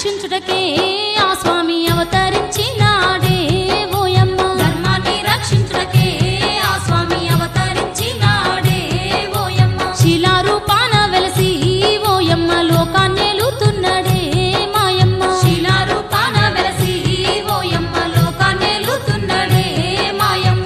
రక్షించుటకే ఆ స్వామి అవతరించినాడే ఓయమ్మ ధర్మాన్ని రక్షించుటకే ఆ స్వామి అవతరించినాడే ఓయమ్మ శిలారూపాన వెలసి ఓయమ్మ లోకాన్నేలుతున్నడే మాయమ్మ శిలారూపాన వెలసి ఓయమ్మ లోకాన్నేలుతున్నడే మాయమ్మ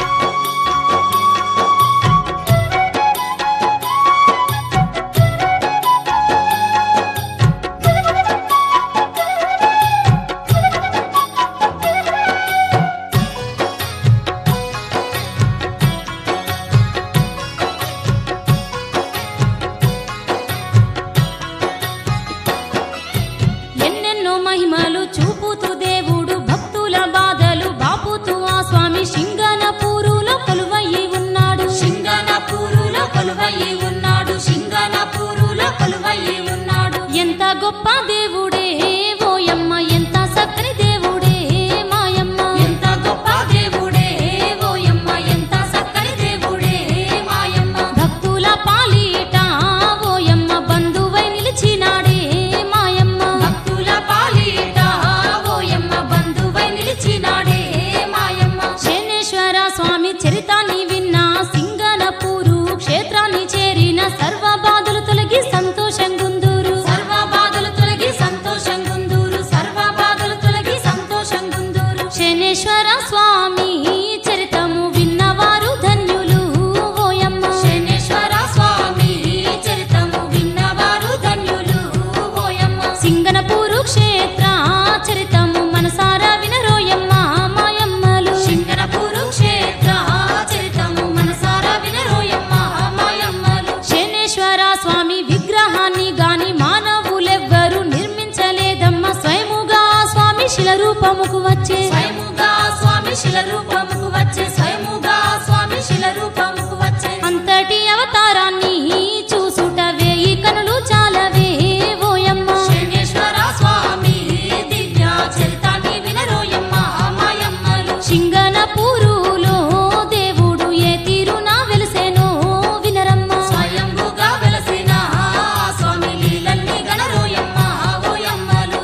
ఎన్నెన్నో మహిమలు చూపుతూ దేవుడు భక్తుల బాధలు బాపుతూ ఆ స్వామి సింగనపూరులో కొలువయ్యి ఉన్నాడు సింగనపూరులో కొలువయ్యి ఉన్నాడు సింగనపూరులో కొలువయ్యి ఉన్నాడు ఎంత గొప్ప దేవుడే ఓయమ్మ ఎంత చక్కని దేవుడే మాయమ్మ ఎంత గొప్ప దేవుడే ఓయమ్మ ఎంత చక్కని దేవుడే మాయమ్మ భక్తుల పాలిట ఓయమ్మ బంధువై నిలిచినాడే మాయమ్మ భక్తుల పాలిట ఓయమ్మ బంధువై నిలిచినాడే మాయమ్మ శనేశ్వర స్వామి చరితాన్ని విన్న సింగనపూరు క్షేత్రాన్ని చేరిన సర్వ బాధలు తొలగి సంతోషంగుందూరు సర్వ బాధలు తొలగి సంతోషంగుందూరు సర్వ బాధలు తొలగి సంతోషంగుందూరు శనేశ్వర స్వామి చరితము విన్నవారు ధన్యులు ఓయమ్మ శనేశ్వర స్వామి చరితము విన్నవారు ధన్యులు ఓయమ్మ సింగనపూరు క్షేత్ర చరితము మనసారా వినరోయమ్మ మాయమ్మలు సింగనపూరు క్షేత్ర చరితము మనసారా వినరోయమ్మ మాయమ్మలు శనేశ్వర స్వామి విగ్రహాన్ని గాని మానవులెవ్వరు నిర్మించలేదమ్మ స్వయముగా ఆ స్వామి శిల రూపముకు వచ్చే స్వయముగా ఆ స్వామి శిల రూపముకు వచ్చే స్వయముగా ఆ స్వామి శిల రూపముకు వచ్చే అంతటి అవతారాన్ని చూసుట వేయి కనులు చాలవే ఓయమ్మ శనేశ్వర స్వామి దివ్య చరితాన్ని వినరోయమ్మ మాయమ్మలు సింగనపూరులో దేవుడు ఏ తీరునా వెలిసేనో వినరమ్మ స్వయంభుగా వెలసిన ఆ స్వామి లీలల్ని గణరోయమ్మ ఓయమ్మలు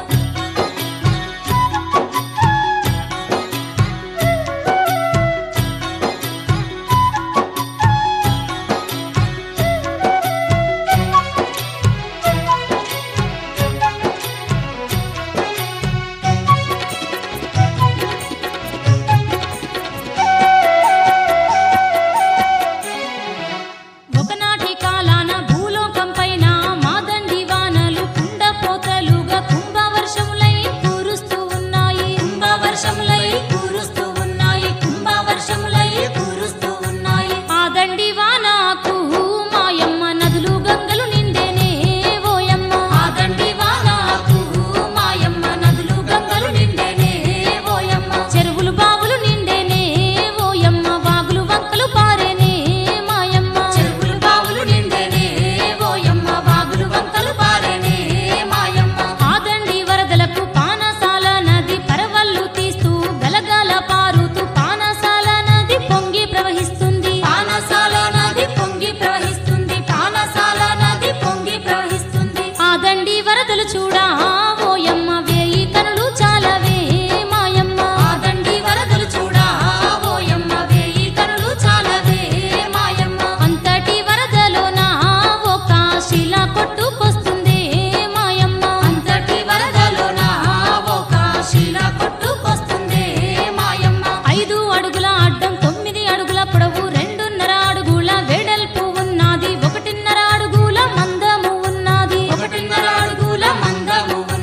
ఒకనాటి కాలాన భూలోకం పైన మాదండి వానలు కుండపోతలుగా కుంభవర్షములై కురుస్తూ ఉన్నాయి కుంభవర్షములై కురుస్తూ ఉన్నాయి కుంభవర్షములై కురుస్తూ ఉన్నాయి ఆ దండి వానకు మాయమ్మ నదులు గంగలు నిండేనే ఓయమ్మ ఆ దండి వానకు మాయమ్మ నదులు గంగలు నిండేనే ఓయమ్మ చెరువులు బావులు నిండేనే ఓయమ్మ వాగులు వంకలు పారేనే మాయమ్మ చెరువులు బావులు నిండేనే ఓయమ్మ వాగులు వంకలు పారేనే మాయమ్మ ఆదండి వరదలకు పానసాల నది పరవళ్ళు తీస్తూ గలగల పారుతూ పానసాల నది పొంగి ప్రవహిస్తుంది పానసాల నది పొంగి ప్రవహిస్తుంది పానసాల నది పొంగి ప్రవహిస్తుంది ఆదండి వరదలు చూడా ఓయమ్మ వేయి కనులు చాలవే మాయమ్మ ఆదండి వరదలు చూడా ఓయమ్మ వేయి కనులు చాలవే మాయమ్మ అంతటి వరదలోన ఒక శిల కొట్టుకొస్తుంది మాయమ్మ అంతటి వరదలోన ఒక శిల కొట్టుకొస్తుంది మాయమ్మ ఐదు అడుగుల అడ్డం తొమ్మిది అడుగుల పొడవు రెండున్నర అడుగుల వెడల్పు ఉన్నది ఒకటిన్నర అడుగుల మందము ఉన్నది ఒకటిన్నర అడుగుల మందము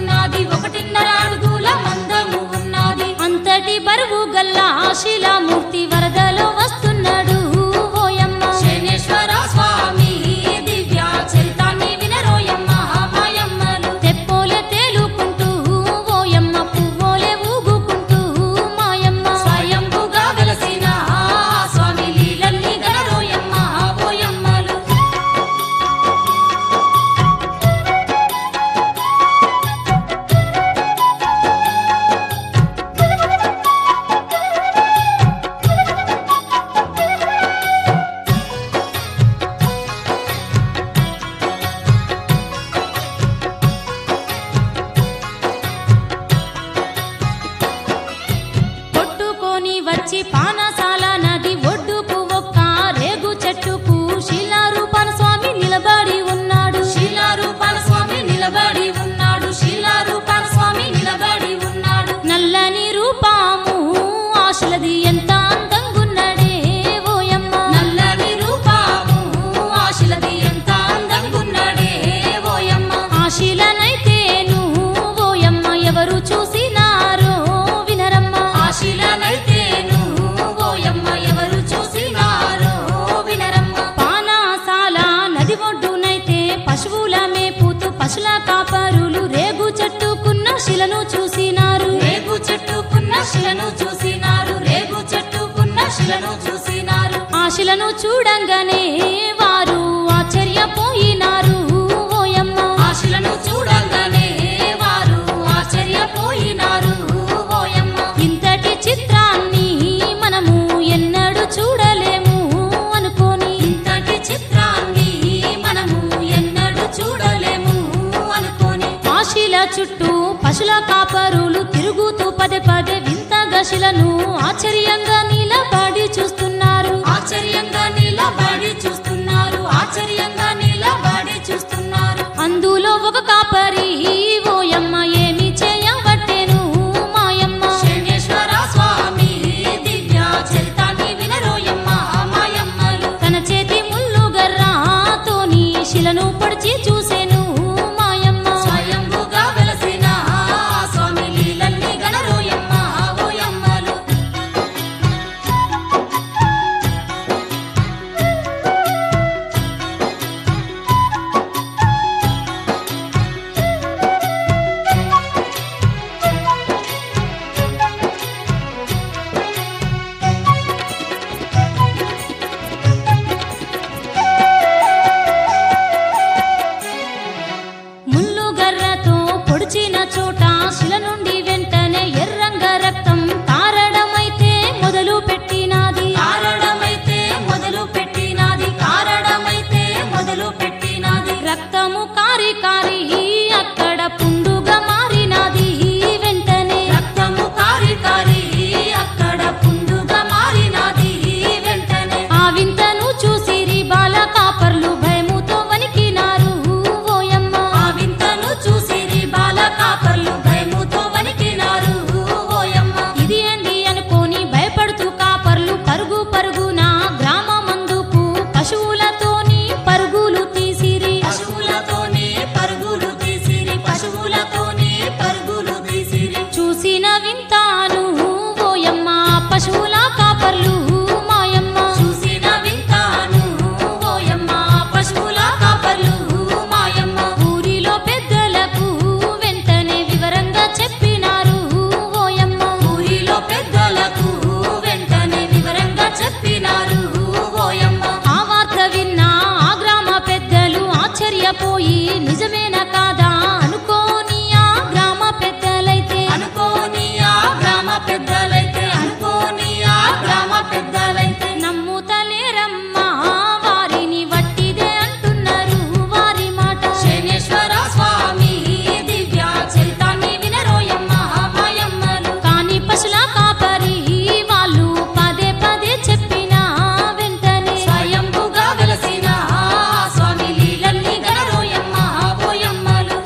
చూడంగానే వారు ఆశ్చర్యపోయినారు ఓయమ్మ ఆశలను చూడంగానే వారు ఆశ్చర్యపోయినారు ఓయమ్మ ఇంతటి చిత్రాన్ని మనము ఎన్నడూ చూడలేము అనుకోని ఇంతటి చిత్రాన్ని మనము ఎన్నడూ చూడలేము అనుకోని ఆశిల చుట్టూ పశుల కాపరులు తిరుగుతూ పదే పదే వింత గశిలను ఆశ్చర్యంగా నిలబడి చూస్తున్నారు ఆశ్చర్యంగా నిలబడి చూస్తున్నారు ఆశ్చర్యంగా నిలబడి చూస్తున్నారు అందులో ఒక కాపరి ఓయమ్మ ఏమి చేయబట్టేను మాయమ్మ శనేశ్వర స్వామి దివ్య చరితాన్ని వినరోయమ్మ మాయమ్మలు తన చేతి ముళ్ళు గర్రాతోని శిలను పొడిచి చూసెను మాయమ్మ స్వయంభుగా వెలసిన ఆ స్వామి లీలల్ని గణరోయమ్మ ఓయమ్మలు ముళ్ళు గర్రతో పొడిచిన చోట శిల నుండి వెంటనే ఎర్రంగ రక్తం కారడమైతే మొదలు పెట్టినాది కారడమైతే మొదలు పెట్టినాది కారడమైతే మొదలు పెట్టినాది రక్తము కారి కారి అక్కడ పుండుగా మారినాది వెంటనే రక్తము కారి కారి అక్కడ పుండుగా మారినాది వెంటనే ఆ వింతను చూసిరి బాల కాపర్లు భయముతో వణికినారు ఓయమ్మ ఆ వింతను చూసిరి బాల కాపర్లు భయముతో వణికినారు ఓయమ్మ ఇది ఏంది అనుకోని భయపడుతూ కాపర్లు పరుగు పరుగున గ్రామమందుకు పశువులతోని పరుగులు తీసిరి పశువులతోనే పరుగులు తీసిరి పశువులతోనే పరుగులు తీసిరి చూసిన వింతాను ఓయమ్మ పశువుల కాపర్లు మాయమ్మ చూసిన వింతాను ఓయమ్మ పశువుల కాపర్లు మాయమ్మ ఊరిలో పెద్దలకు వెంటనే వివరంగా చెప్పినారు ఓయమ్మ ఊరిలో పెద్దలకు వెంటనే వివరంగా చెప్పినారు ఓయమ్మ ఆ వార్త విన్న ఆ గ్రామ పెద్దలు ఆశ్చర్యపోయి నిజమేనా కాదా అనుకోని ఆ గ్రామ పెద్దలైతే అనుకోని ఆ గ్రామ పెద్దలైతే అనుకోని ఆ గ్రామ పెద్దలైతే నమ్ముతలేరమ్మా వారిని వట్టిదే అంటున్నారు వారి మాట శనేశ్వర స్వామి దివ్య చరితాన్ని వినరోయమ్మ మాయమ్మలు కాని పశుల కాపరి వాళ్ళు పదే పదే చెప్పిన వెంటనే స్వయంభుగా వెలసిన ఆ స్వామి లీలల్ని గణరోయమ్మ ఓయమ్మలు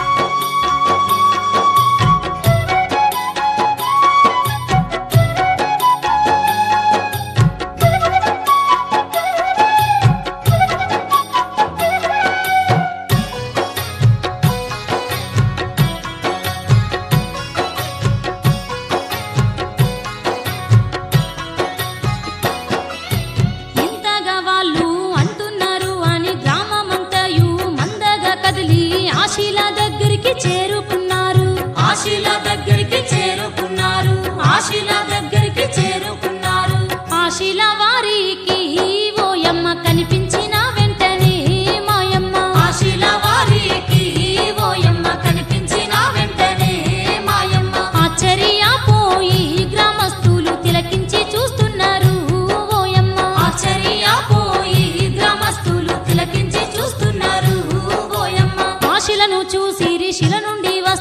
ఇంతగా వాళ్ళు అంటున్నారు అని గ్రామమంతయు మందగా కదిలి ఆశీల దగ్గరికి చేరుకున్నారు ఆశీల దగ్గరికి చేరుకున్నారు ఆశీల దగ్గరికి చేరుకున్నారు ఆశీల వారికి ఓయమ్మ కనిపించిన వెంటనే మాయమ్మ ఆశీల వారికి ఓయమ్మ కనిపించిన వెంటనే మాయమ్మ ఆశ్చర్యపోయి గ్రామస్తులు తిలకించి చూస్తున్నారు ఓయమ్మ ఆశ్చర్యపోయి గ్రామస్తులు తిలకించి చూస్తున్నారు ఓయమ్మ ఆశీలను చూసి శిల నుండి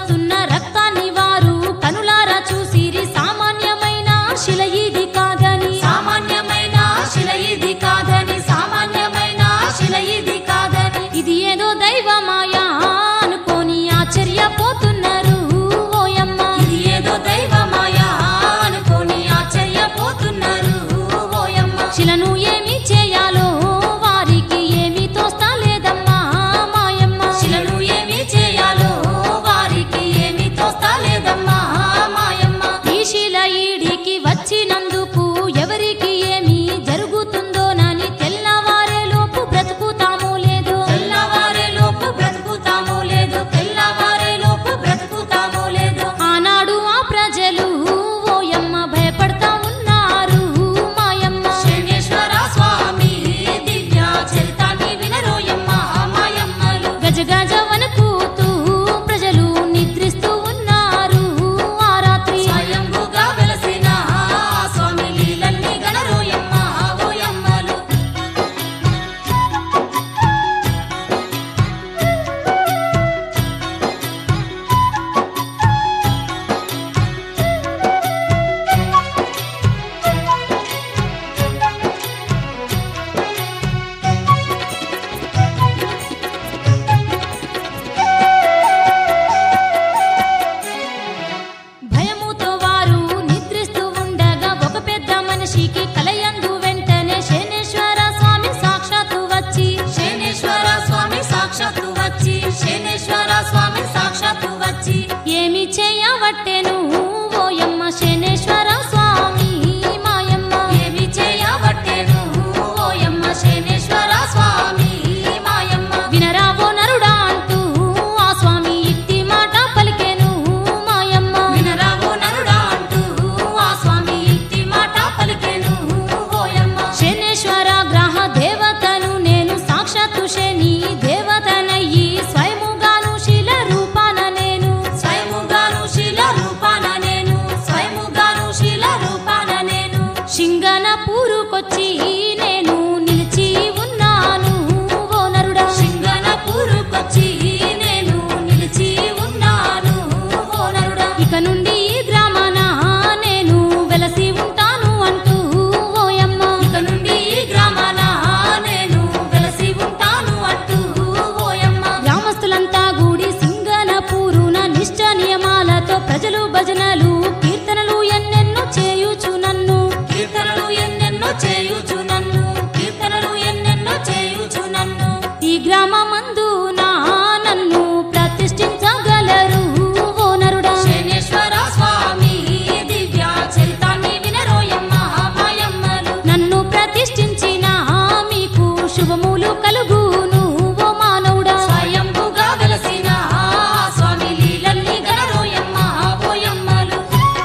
చేయవట్టెను ఓయమ్మ శనేశ్వర స్వామి మాయమ్మ ఏమి చేయబట్టెను ఓయమ్మ శనేశ్వర స్వామి మాయమ్మ వినరావో నరుడా అంటూ ఆ స్వామి ఇట్టి మాట పలికెను మాయమ్మ వినరావో నరుడా అంటూ ఆ స్వామి ఇంటి మాట పలికెను ఓయమ్మ శనేశ్వర గ్రహ దేవతను నేను సాక్షాత్తు శని దేవతనయ్యి స్వయముగాను శిల రూపాన నేను స్వయముగాను శిల రూపాన నేను స్వయముగాను శిల రూపాన నేను శింగన పూరుకొచ్చి నేను నిలిచి ఉన్నాను ఓ నరుడా సింగన పూరుకొచ్చి నేను నిలిచి ఉన్నాను ఓ నరుడా ఇక నుండి ఈ గ్రామాన నేను వెలసి ఉంటాను అంటూ ఓయమ్మ ఇక నుండి ఈ గ్రామాన నేను వెలసి ఉంటాను అంటూ ఓయమ్మ గ్రామస్తులంతా గూడి సింగన పూరున నిష్ట నియమాలతో ప్రజలు భజనలు కీర్తనలు ఎన్నెన్నో చేయుచు నన్ను కీర్తనలు ఎన్నెన్నో చేయుచు నన్ను కీర్తనలు ఎన్నెన్నో చేయుచు నన్ను ఈ గ్రామమందు నా నన్ను ప్రతిష్ఠించగలరు ఓ నరుడా శనేశ్వర స్వామి దివ్య చరితాన్ని వినరోయమ్మ మాయమ్మలు నన్ను ప్రతిష్ఠించిన మీకు శుభములు కలుగును ఓ మానవుడా స్వయంభుగా వెలసిన ఆ స్వామి లీలల్ని గణరోయమ్మ ఓయమ్మలు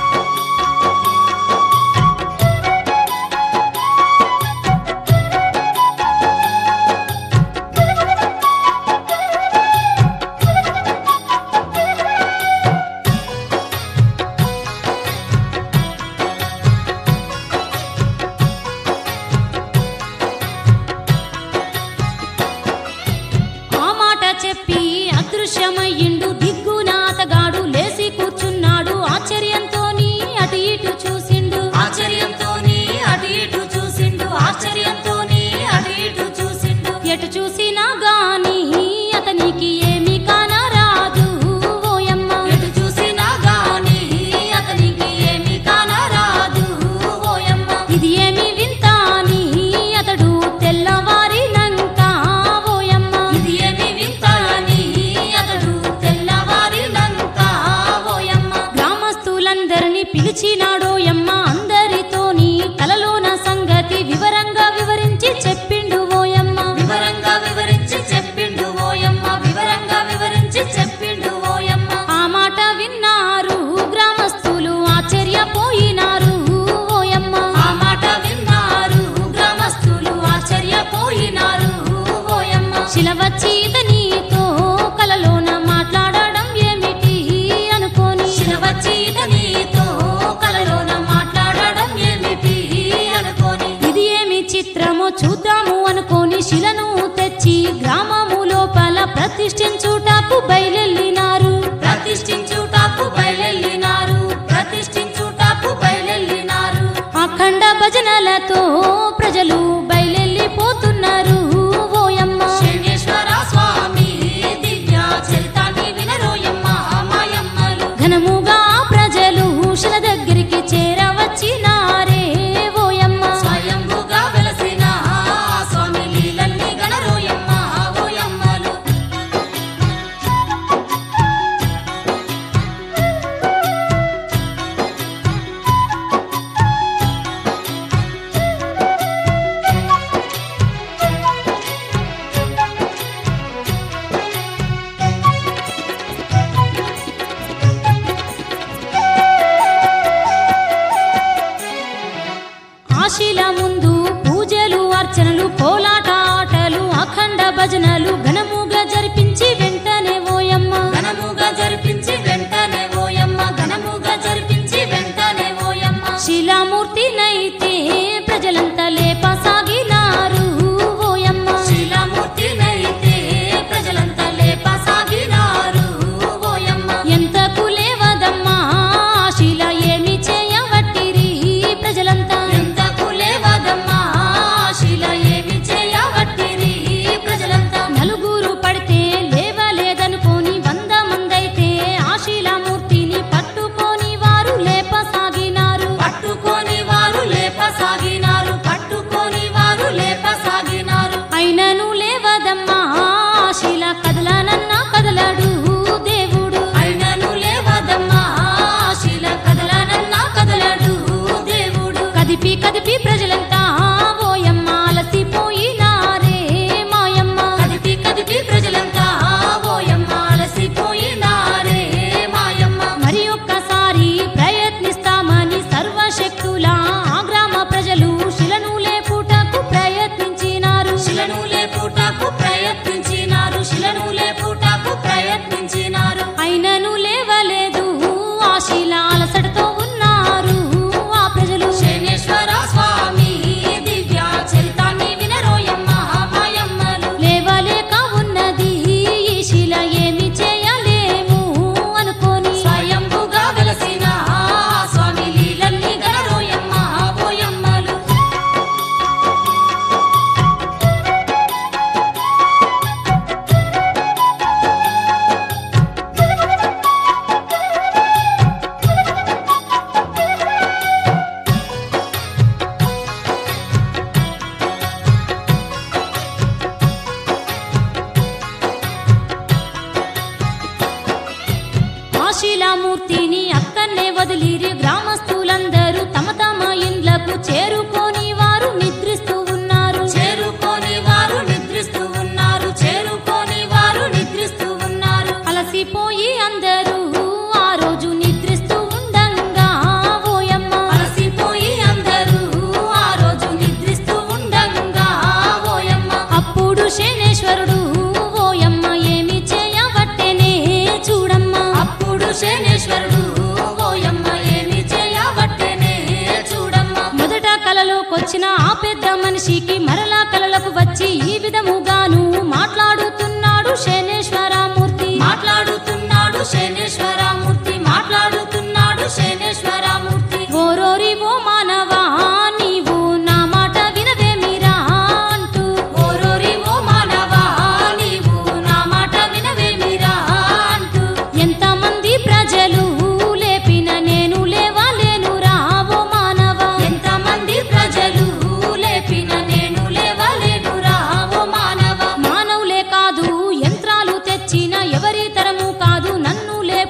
ఆ మాట చెప్పి అదృశ్యమయ్యిండు దిగ్గునాతగాడు లేసి కూర్చున్నాడు ఆశ్చర్యంతో అటు ఇటు చూసిండు ఆశ్చర్యంతోని అటు ఇటు చూసిండు ఆశ్చర్యంతోని అటు ఇటు చూసిండు ఎటు చూసినా గాని అతనికి ఏమీ కానరాదు ఓయమ్మ ఎటు చూసినా గాని అతనికి ఏమి కానరాదు ఓయమ్మ ఇది ఏమి వింత అని అతడు తెల్లవారినంక ఓయమ్మ ఇది ఏమి వింత అని అతడు తెల్లవారినంక ఓయమ్మ గ్రామస్తులందరినీ పిలిచినాడోయమ్మ అందరితోని కలలోన సంగతి వివరంగా వివరించి చెప్పిండు ఓయమ్మ వివరంగా వివరించి చెప్పిండు ఓయమ్మ వివరంగా వివరించి చెప్పిండు ఓయమ్మ ఆ మాట విన్నారు గ్రామస్తులు ఆశ్చర్యపోయినారు ఓయమ్మ ఆ మాట విన్నారు గ్రామస్తులు ఆశ్చర్యపోయినారు ఓయమ్మ శిల వచ్చి ఇతనితో కలలోన మాట్లాడడం ఏమిటి అనుకోని శిల వచ్చి నీతో కలలోన మాట్లాడడం ఏమిటి అనుకోని ఇది ఏమి చిత్రమో చూద్దాము అనుకోని శిలను తెచ్చి గ్రామము లోపల ప్రతిష్ఠించుటకు బయలెళ్ళినారు ప్రతిష్ఠించుటకు బయలెళ్ళినారు ప్రతిష్ఠించుటకు బయలెళ్ళినారు అఖండ భజనలతో ప్రజలు బయలెళ్ళిపోతున్నారు ఓయమ్మ శనేశ్వర స్వామి దివ్య చరితాన్ని వినరోయమ్మ మాయమ్మలు ఘనముగా ప్రజలు శిల దగ్గరికి చేరవచ్చినారే ఓయమ్మ స్వయంభుగా వెలసిన ఆ స్వామి లీలల్ని గణరోయమ్మ ఓయమ్మలు శనేశ్వరమూర్తిని అక్కన్నే వదిలిరి గ్రామస్తులందరూ తమ తమ ఇండ్లకు చేరుకొని వారు నిద్రిస్తూ ఉన్నారు చేరుకొని వారు నిద్రిస్తూ ఉన్నారు చేరుకొని వారు నిద్రిస్తూ ఉన్నారు అలసిపోయి అందరూ ఆ రోజు నిద్రిస్తూ ఉండంగా ఓయమ్మ అలసిపోయి అందరూ ఆ రోజు నిద్రిస్తూ ఉండంగా ఓయమ్మ అప్పుడు శనేశ్వరుడు ఓయమ్మ ఏమి చేయబట్టెనే చూడమ్మా అప్పుడు శనేశ్వరుడు ఓయమ్మ ఏమి చేయబట్టెనే చూడమ్మ మొదట కలలోకొచ్చిన ఆ పెద్ద మనిషికి మరలా కలలకు వచ్చి ఈ విధముగాను మాట్లాడుతున్నాడు శనేశ్వరమూర్తి మాట్లాడుతున్నాడు శనేశ్వరమూర్తి మాట్లాడుతున్నాడు శనేశ్వరమూర్తి ఓరోరి ఓ మానవా నీవు నా మాట వినవేమిరా అంటూ ఓరోరి ఓ మానవా నీవు నా మాట వినవేమిరా అంటూ ఎంతమంది ప్రజలు లేపిన నేను లేవలేనురా ఓ మానవా ఎంతమంది ప్రజలు లేపిన నేను లేవలేనురా ఓ మానవ మానవులే కాదు యంత్రాలు తెచ్చిన ఎవరి తరము కాదు నన్ను లేపు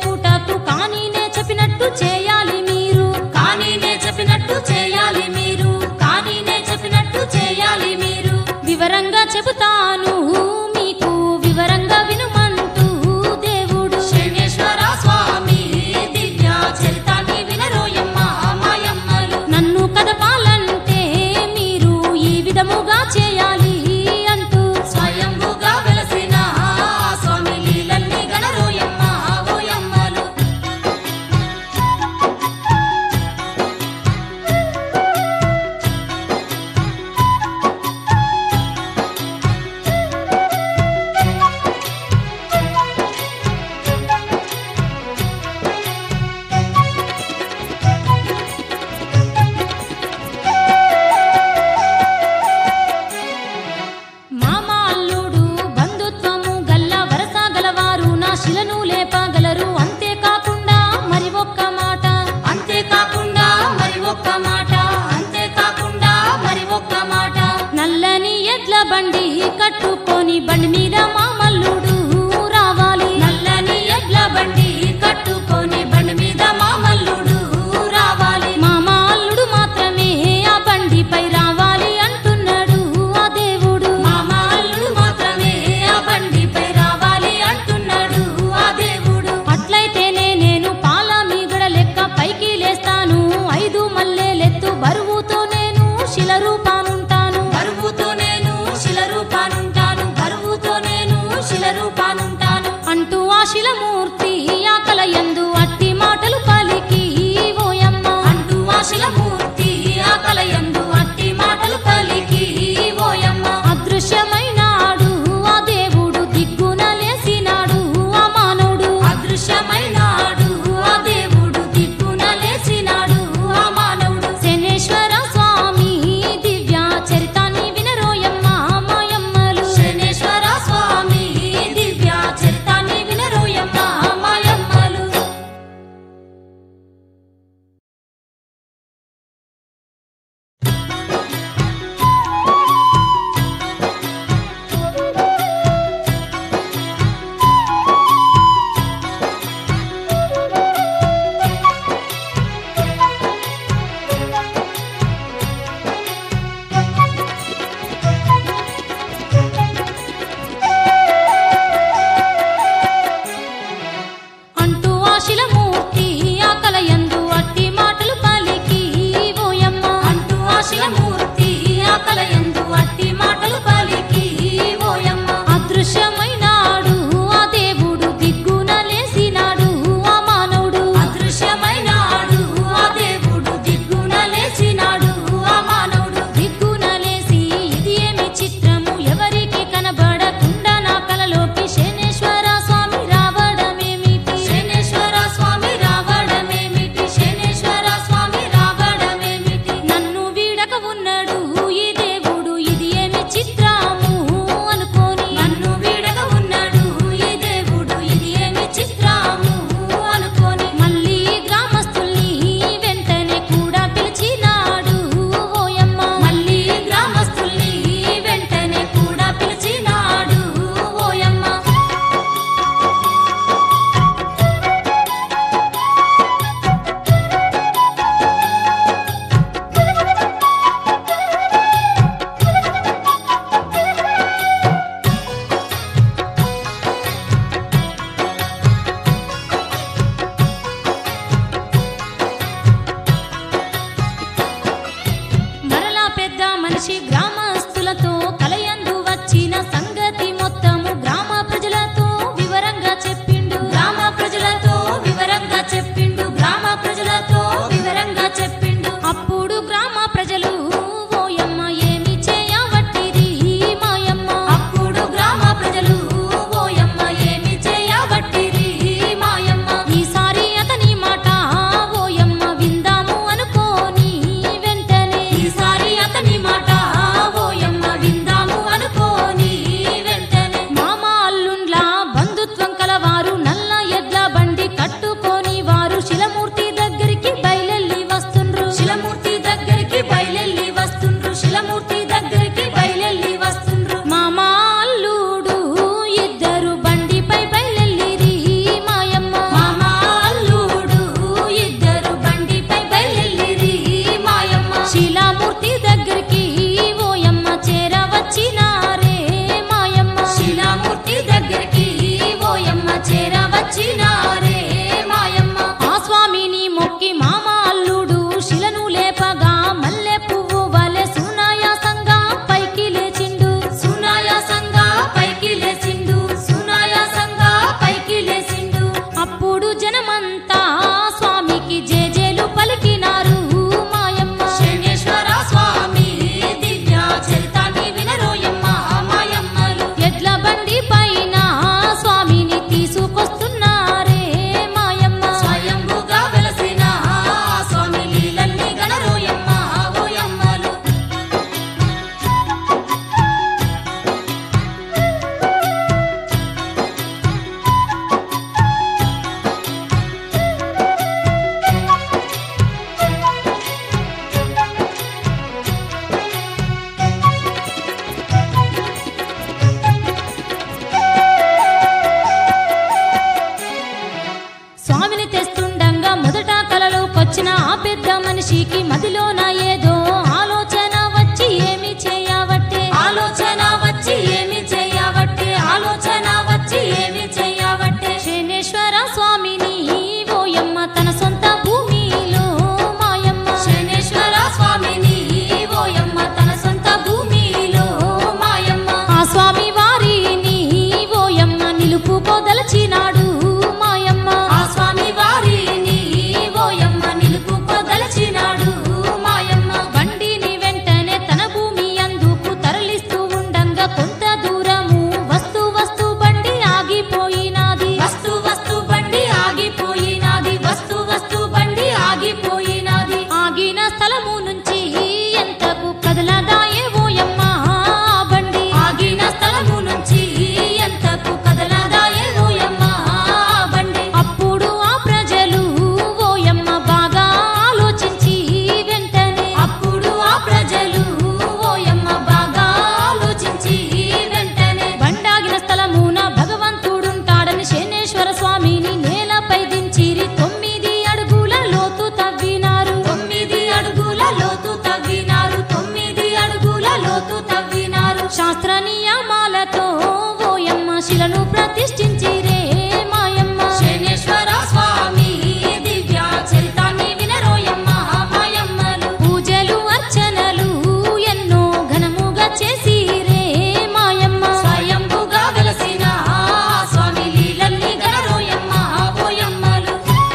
తెస్తుండంగా మొదట కలలోకొచ్చిన ఆ పెద్ద మనిషికి మదిలోన ఏదో ఆలోచన వచ్చి ఏమి చేయవట్టే ఆలోచన వచ్చి ఏమి చేయవట్టే ఆలోచన వచ్చి ఏమి చేయవట్టే శనేశ్వర స్వామిని ఓయమ్మ తన సొంత భూమిలో మాయమ్మ శనేశ్వర స్వామిని ఓయమ్మ తన సొంత భూమిలో మాయమ్మ ఆ స్వామి వారిని ఓయమ్మ నిలుపుకోదలచినాడు మాయమ్మ ఆ స్వామి వారిని ఓయమ్మ నిలుపుకోదలచినాడు మాయమ్మ బండిని వెంటనే తన భూమి అందుకు తరలిస్తూ ఉండంగా కొంత దూరము వస్తు వస్తు బండి ఆగిపోయినాది వస్తు వస్తు బండి ఆగిపోయినాది వస్తు వస్తు బండి ఆగిపోయినాది ఆగిన స్థలము నుంచి ఎంతకు కదలదాయే ఓయమ్మ ఆ బండి ఆగిన స్థలము నుంచి ఎంతకు కదలదాయే ఓయమ్మ ఆ బండి అప్పుడు ఆ ప్రజలు ఓయమ్మ బాగా ఆలోచించి వెంటనే అప్పుడు ఆ ప్రజలు ఓయమ్మ బాగా ఆలోచించి వెంటనే బండాగిన స్థలమున భగవంతుడుంటాడని శనేశ్వర స్వామిని నేలపై దించిరి తొమ్మిది అడుగుల లోతు తవ్వినారు తొమ్మిది అడుగుల లోతు తవ్వినారు తొమ్మిది అడుగుల లోతు తవ్వినారు శాస్త్ర నియమాలతో ఓయమ్మ శిలను ప్రతిష్ఠించిరే మాయమ్మ శనేశ్వర స్వామి దివ్య చరితాన్ని వినరోయమ్మ మాయమ్మలు పూజలు అర్చనలు ఎన్నో ఘనముగా చేసిరే మాయమ్మ స్వయంభుగా వెలసిన ఆ స్వామి లీలల్ని గణరోయమ్మ ఓయమ్మలు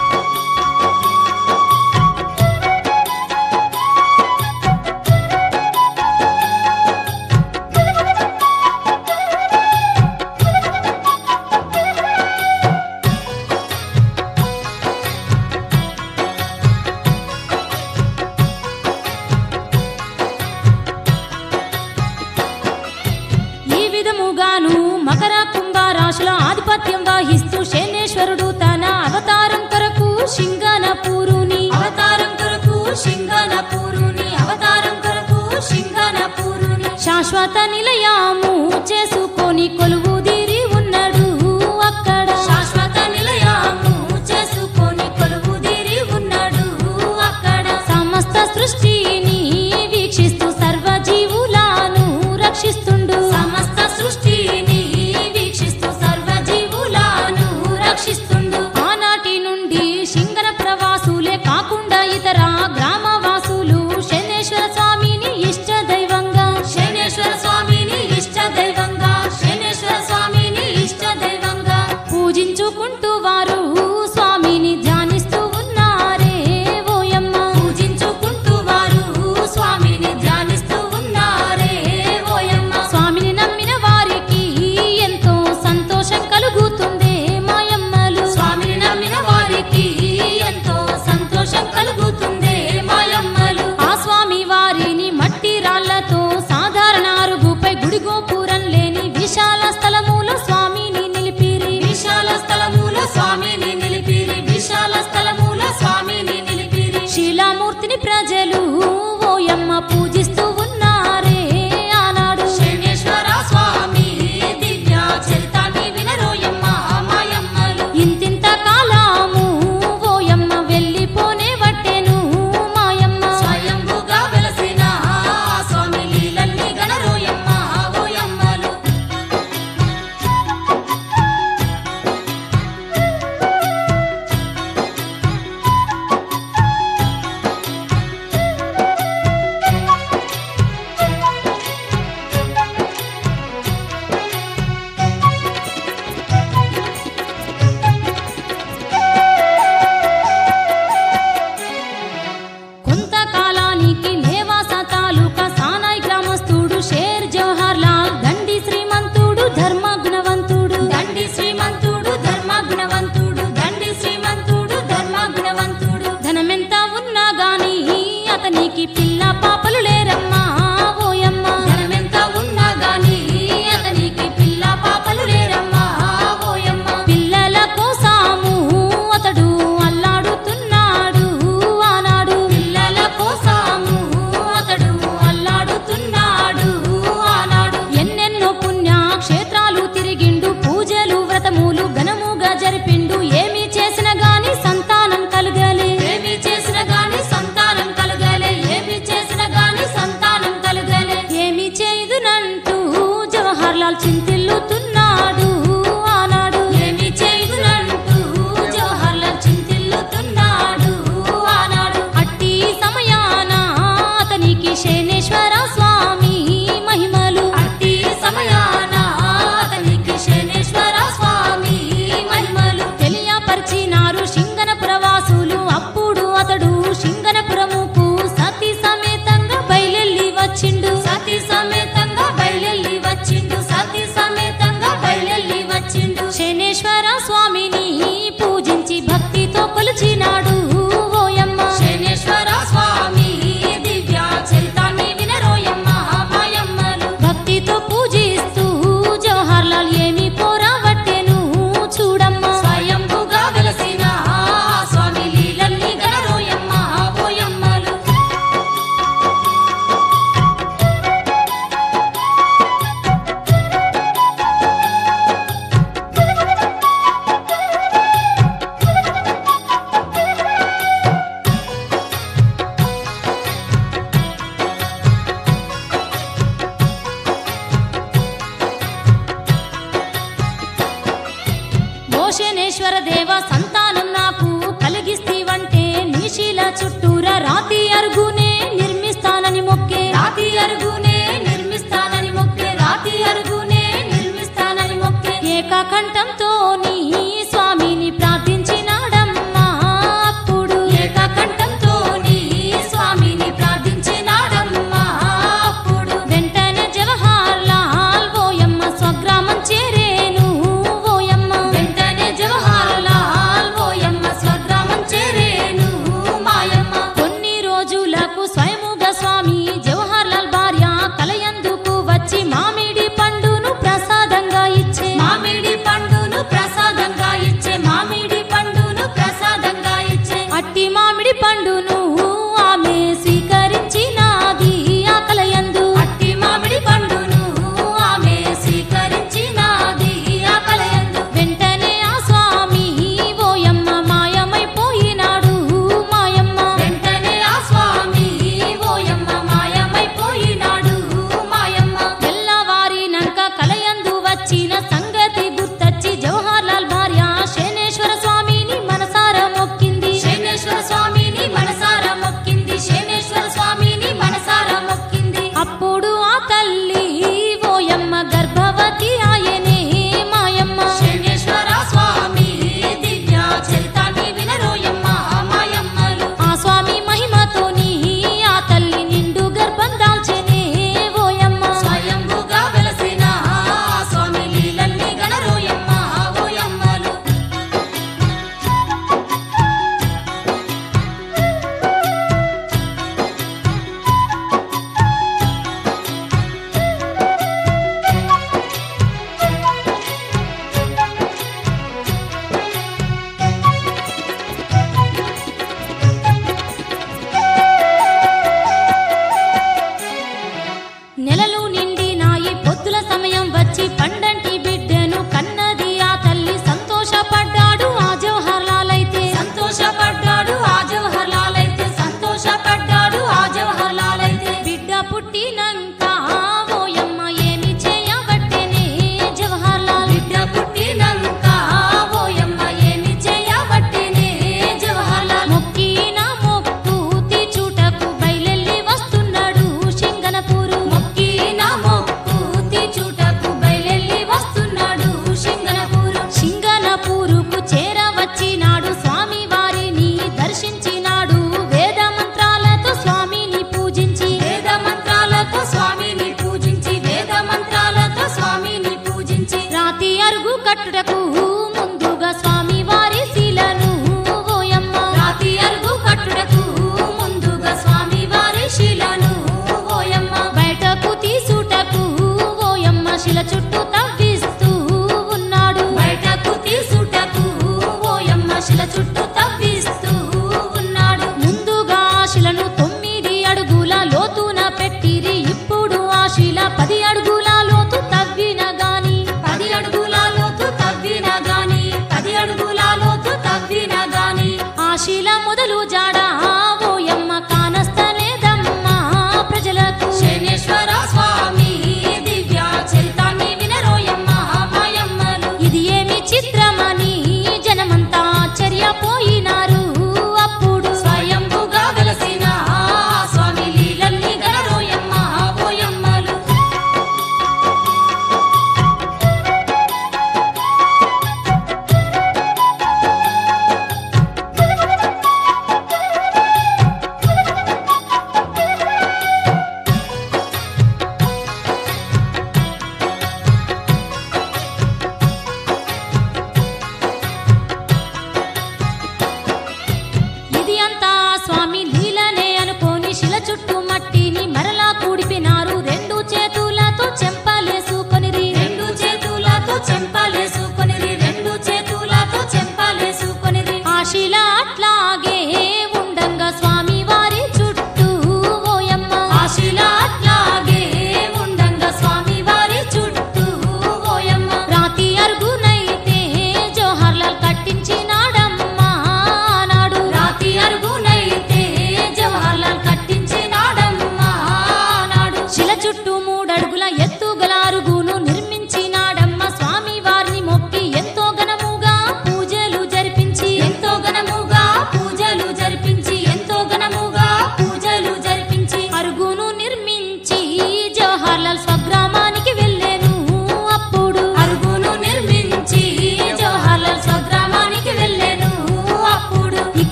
ఈ విధముగాను మకర కుంభరాశుల ఆధిపత్యం వహిస్తూ శనేశ్వరుడు తన అవతారం కొరకు శింగనపూరుని అవతారం కొరకు శింగనపూరుని అవతారం కొరకు శింగనపూరుని శాశ్వత నిలయాము చేసుకొని కొలువుదీరి ఉన్నాడు అక్కడ శాశ్వత నిలయము చేసుకొని కొలువుదీరి ఉన్నాడు అక్కడ సమస్త సృష్టిని వీక్షిస్తూ సర్వజీవులను రక్షిస్తుండు సమస్త సృష్టిని వీక్షిస్తూ సర్వజీవులను రక్షిస్తుండు ఆనాటి నుండి శింగన ప్రవాసులే కాకుండా ఇతర గ్రామవాసులు శనేశ్వర స్వామిని ఇష్ట దైవంగా శనేశ్వర స్వామిని ఇష్ట దైవంగా శనేశ్వర స్వామిని ఇష్ట దైవంగా పూజించుకుంటూ వారు స్వామిని ధ్యానిస్తూ ఉన్నారే ఓయమ్మ పూజించుకుంటూ వారు స్వామిని ధ్యానిస్తూ ఉన్నారే ఓయమ్మ స్వామిని నమ్మిన వారికి ఎంతో సంతోషం కలుగుతుంది మాయమ్మలు స్వామిని నమ్మిన వారికి ఎంతో సంతోషం కలుగుతుంది మాయమ్మలు ఆ స్వామి వారిని మట్టి రాళ్లతో సాధారణ అరుగుపై గుడి గోపురం లేని విశాల స్థలములో స్వామిని నిలిపిరి విశాల స్థలముల స్వామిని నిలిపిరి విశాల స్థలముల స్వామిని నిలిపిరి శిలామూర్తిని ప్రజలు ఓయమ్మ పూజిస్తూ ఉన్నారే ఆనాడు శనేశ్వర స్వామి దివ్య చరితాన్ని వినరోయమ్మ మాయమ్మలు ఇంతింత కాలము ఓయమ్మ వెళ్ళిపోనే వట్టెను మాయమ్మ స్వయంభుగా వెలసిన ఆ స్వామి లీలల్ని గణరోయమ్మ ఓయమ్మలు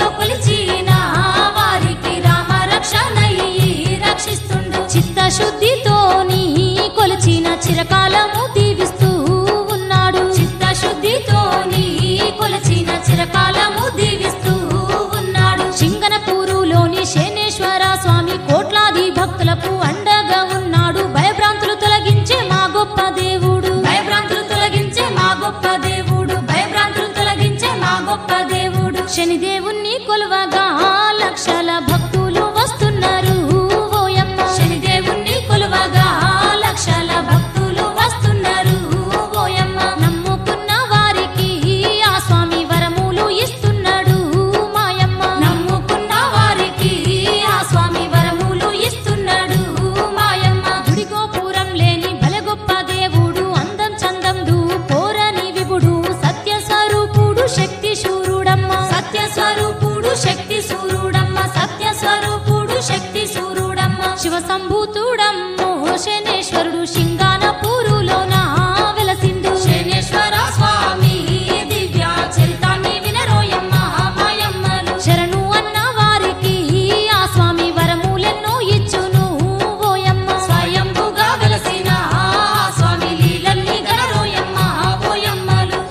కొలిచిన వారికి రామ రక్షణయి రక్షిస్తుండు చిత్తశుద్ధితోని కొలిచిన చిరకాలము దీవిస్తూ ఉన్నాడు చిత్తశుద్ధితోని కొలిచిన చిరకాలము దీవిస్తూ ఉన్నాడు సింగనపూరులోని శనేశ్వర స్వామి కోట్లాది భక్తులకు అండగా ఉన్నాడు భయభ్రాంతులు తొలగించే మా గొప్ప దేవుడు భయభ్రాంతులు తొలగించే మా గొప్ప దేవుడు భయభ్రాంతులు తొలగించే మా గొప్ప దేవుడు శనిదేవుణ్ణి కొలవగా లక్షల భక్తులు వస్తున్నారు ఓయమ్మ శనిదేవుణ్ణి కొలువగా లక్షల భక్తులు వస్తున్నారు ఓయమ్మ నమ్ముకున్న వారికి ఆ స్వామి వరములు ఇస్తున్నాడు మాయమ్మ నమ్ముకున్న వారికి ఆ స్వామి వరములు ఇస్తున్నాడు మాయమ్మ గుడి గోపురం లేని బల గొప్ప దేవుడు అందం చందందు కోరని విభుడు సత్య స్వరూపుడు శక్తి శూరుడమ్మ సత్య స్వరూపుడు శక్తి సూర్యుడమ్మ సత్య స్వరూపుడు శక్తి సూర్యుడమ్మ శివ సంభూతుడమ్మో శనేశ్వరుడు సింగానపూరులోన వెలసిండు శనేశ్వర స్వామి దివ్య చరితాన్ని వినరోయమ్మ మాయమ్మలు శరణు అన్న వారికి ఆ స్వామి వరములెన్నో ఇచ్చును ఓయమ్మ స్వయంభుగా వెలసిన ఆ స్వామి లీలల్ని గనరోయమ్మ ఓయమ్మలు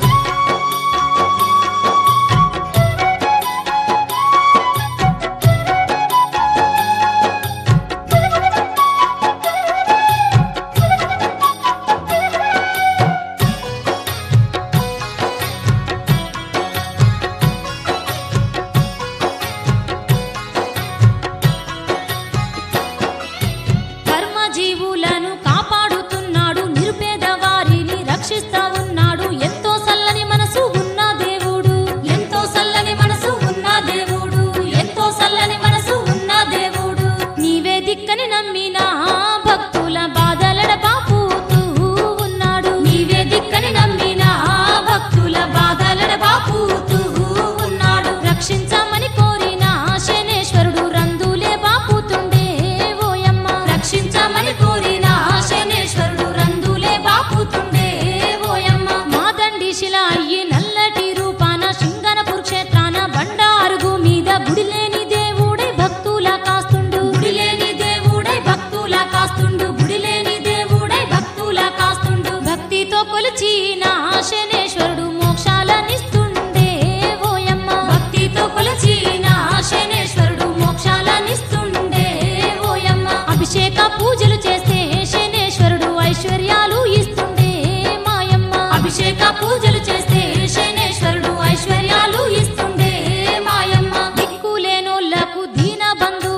కర్మజీవులను కాపాడుతున్నాడు నిరుపేద వారిని రక్షిస్తా ఉన్నాడు ఎంతో సల్లని మనసు ఉన్న దేవుడు ఎంతో సల్లని మనసు ఉన్న దేవుడు ఎంతో సల్లని మనసు ఉన్న దేవుడు నీవే దిక్కని నమ్మిన భక్తుల బాధలడ బాపుతూ ఉన్నాడు నీవే దిక్కని నమ్మిన భక్తుల బాధలడ బాపుతూ ఉన్నాడు రక్షించమని కోరిన శనేశ్వరుడు రందులే బాపుతుండే ఓయమ్మ రక్షించమని కోరిన శనేశ్వరుడు రందులే బాపుతుండే ఓయమ్మ మాదండి శిల అయ్యి నల్లటి రూపాన శృంగనపూర్ క్షేత్రాన బండారుగు మీద గుడిలేని దేవుడై భక్తుల కాస్తుండు గుడిలేని దేవుడై భక్తుల కాస్తుండు గుడిలేని దేవుడై భక్తుల కాస్తుండు భక్తితో కొలిచిన శనేశ్వరుడు మోక్షాలనిస్తుండే ఓయమ్మ భక్తితో కొలచిన శనేశ్వరుడు మోక్షాలనిస్తుండే ఓయమ్మ అభిషేక పూజలు చేస్తే శనేశ్వరుడు ఐశ్వర్యాలు ఇస్తుండే మాయమ్మ అభిషేక పూజలు చేస్తే శనేశ్వరుడు ఐశ్వర్యాలు ఇస్తుండే మాయమ్మ దిక్కులేనోళ్లకు దీన బంధు